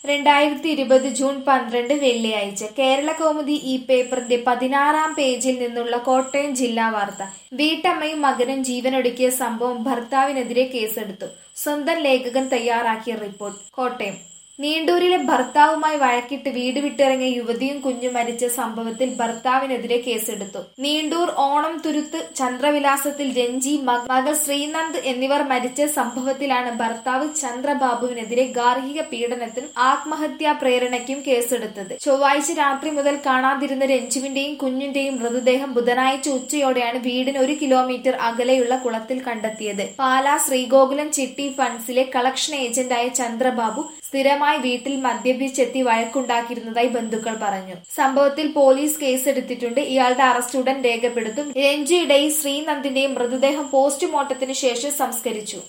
രണ്ടായിരത്തി ഇരുപത് ജൂൺ പന്ത്രണ്ട് വെള്ളിയാഴ്ച കേരള കൗമുദി ഈ പേപ്പറിന്റെ പതിനാറാം പേജിൽ നിന്നുള്ള കോട്ടയം ജില്ലാ വാർത്ത വീട്ടമ്മയും മകനും ജീവനൊടുക്കിയ സംഭവം ഭർത്താവിനെതിരെ കേസെടുത്തു സ്വന്തം ലേഖകൻ തയ്യാറാക്കിയ റിപ്പോർട്ട് കോട്ടയം നീണ്ടൂരിലെ ഭർത്താവുമായി വഴക്കിട്ട് വീട് വിട്ടിറങ്ങിയ യുവതിയും കുഞ്ഞും മരിച്ച സംഭവത്തിൽ ഭർത്താവിനെതിരെ കേസെടുത്തു നീണ്ടൂർ ഓണം തുരുത്ത് ചന്ദ്രവിലാസത്തിൽ രഞ്ജി മക- മകൾ ശ്രീനന്ദ് എന്നിവർ മരിച്ച സംഭവത്തിലാണ് ഭർത്താവ് ചന്ദ്രബാബുവിനെതിരെ ഗാർഹിക പീഡനത്തിനും ആത്മഹത്യാ പ്രേരണയ്ക്കും കേസെടുത്തത് ചൊവ്വാഴ്ച രാത്രി മുതൽ കാണാതിരുന്ന രഞ്ജുവിന്റെയും കുഞ്ഞിന്റെയും മൃതദേഹം ബുധനാഴ്ച ഉച്ചയോടെയാണ് വീടിന് ഒരു കിലോമീറ്റർ അകലെയുള്ള കുളത്തിൽ കണ്ടെത്തിയത് പാലാ ശ്രീഗോകുലം ചിട്ടി ഫണ്ട്സിലെ കളക്ഷൻ ഏജന്റായ ചന്ദ്രബാബു സ്ഥിരമായി വീട്ടിൽ മദ്യപിച്ചെത്തി വഴക്കുണ്ടാക്കിയിരുന്നതായി ബന്ധുക്കൾ പറഞ്ഞു സംഭവത്തിൽ പോലീസ് കേസെടുത്തിട്ടുണ്ട് ഇയാളുടെ അറസ്റ്റ് ഉടൻ രേഖപ്പെടുത്തും രഞ്ജിയുടെയും ശ്രീനന്ദിന്റെയും മൃതദേഹം പോസ്റ്റ്മോർട്ടത്തിന് ശേഷം സംസ്കരിച്ചു